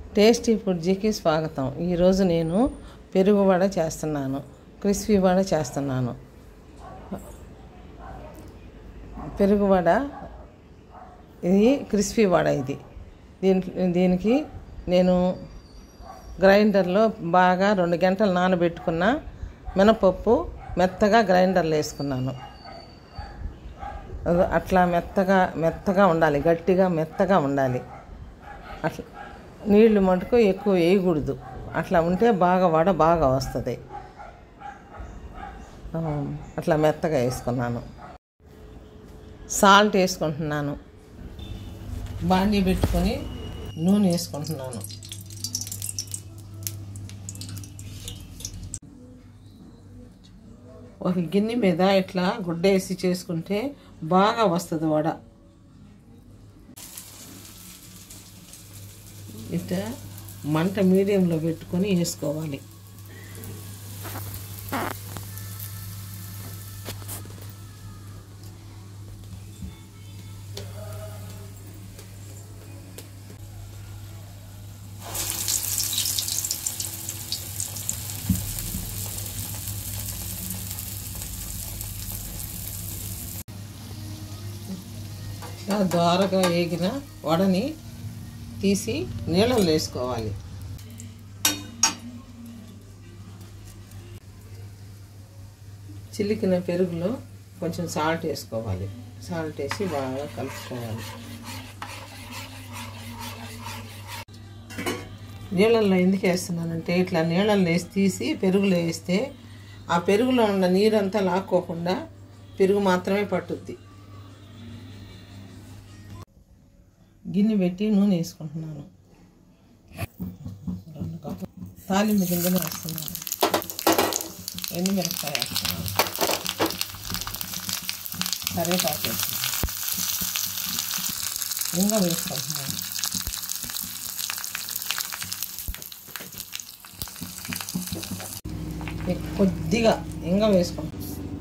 tasty ఫుడ్జీకి స్వాగతం ఈరోజు నేను పెరుగు వడ చేస్తున్నాను క్రిస్పీ వడ చేస్తున్నాను పెరుగు వడ ఇది క్రిస్పీ వడ ఇది దీని దీనికి నేను గ్రైండర్లో బాగా రెండు గంటలు నానబెట్టుకున్న మినపప్పు మెత్తగా గ్రైండర్లో వేసుకున్నాను అది అట్లా మెత్తగా మెత్తగా ఉండాలి గట్టిగా మెత్తగా ఉండాలి అట్లా నీళ్లు మటుకు ఎక్కువ వేయకూడదు అట్లా ఉంటే బాగా వడ బాగా వస్తుంది ఆ, అట్లా మెత్తగా వేసుకున్నాను సాల్ట్ వేసుకుంటున్నాను బాండీ పెట్టుకొని నూనె వేసుకుంటున్నాను ఒక గిన్నె మీద ఇట్లా గుడ్డ వేసి చేసుకుంటే బాగా వస్తుంది వడ ఇట్లా మంట మీడియంలో పెట్టుకొని వేసుకోవాలి ఇలా దోరగా వేగిన వడని తీసి నీళ్ళలో వేసుకోవాలి చిలికిన పెరుగులో కొంచెం సాల్ట్ వేసుకోవాలి సాల్ట్ వేసి బాగా కలుపుకోవాలి నీళ్ళల్లో ఎందుకు వేస్తున్నానంటే ఇట్లా నీళ్ళల్లో వేసి తీసి పెరుగులో వేస్తే ఆ పెరుగులో ఉన్న నీరంతా లాక్కోకుండా పెరుగు మాత్రమే పట్టుద్ది గిన్నె పెట్టి నూనె వేసుకుంటున్నాను రెండు కప్పు తాలింపు గింజలు వేస్తున్నాను ఎండుమిరపకాయ వేస్తున్నాను కరివేపాకు వేస్తున్నాను ఇంకా వేసుకుంటున్నాను కొద్దిగా ఇంకా వేసుకుంటాను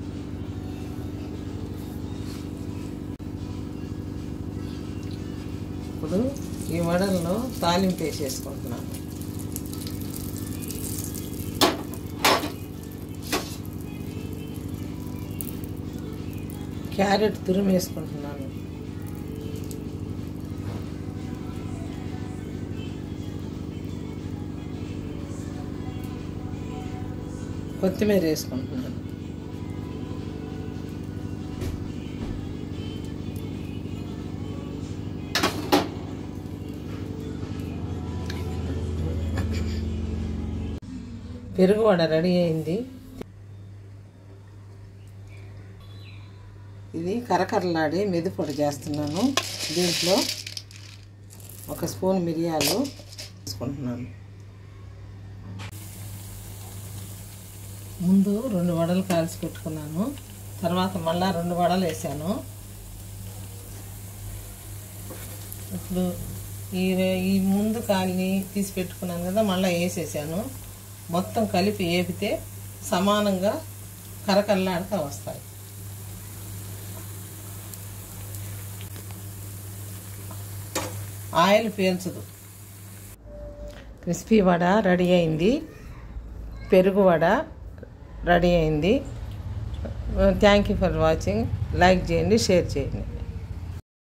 ఇప్పుడు ఈ వడల్లో తాలింపు వేసేసుకుంటున్నాను క్యారెట్ తురుము వేసుకుంటున్నాను కొత్తిమీర వేసుకుంటున్నాను పెరుగు వడ రెడీ అయింది ఇది కరకరలాడి మెదిపొడి చేస్తున్నాను దీంట్లో ఒక స్పూన్ మిరియాలు వేసుకుంటున్నాను ముందు రెండు వడలు కాల్చి పెట్టుకున్నాను తర్వాత మళ్ళా రెండు వడలు వేసాను ఇప్పుడు ఈ ఈ ముందు కాలిని తీసి పెట్టుకున్నాను కదా మళ్ళీ వేసేసాను మొత్తం కలిపి ఏపితే సమానంగా కరకల్లాడుతూ వస్తాయి ఆయిల్ పీల్చదు క్రిస్పీ వడ రెడీ అయింది పెరుగు వడ రెడీ అయింది thank you for watching like చేయండి షేర్ చేయండి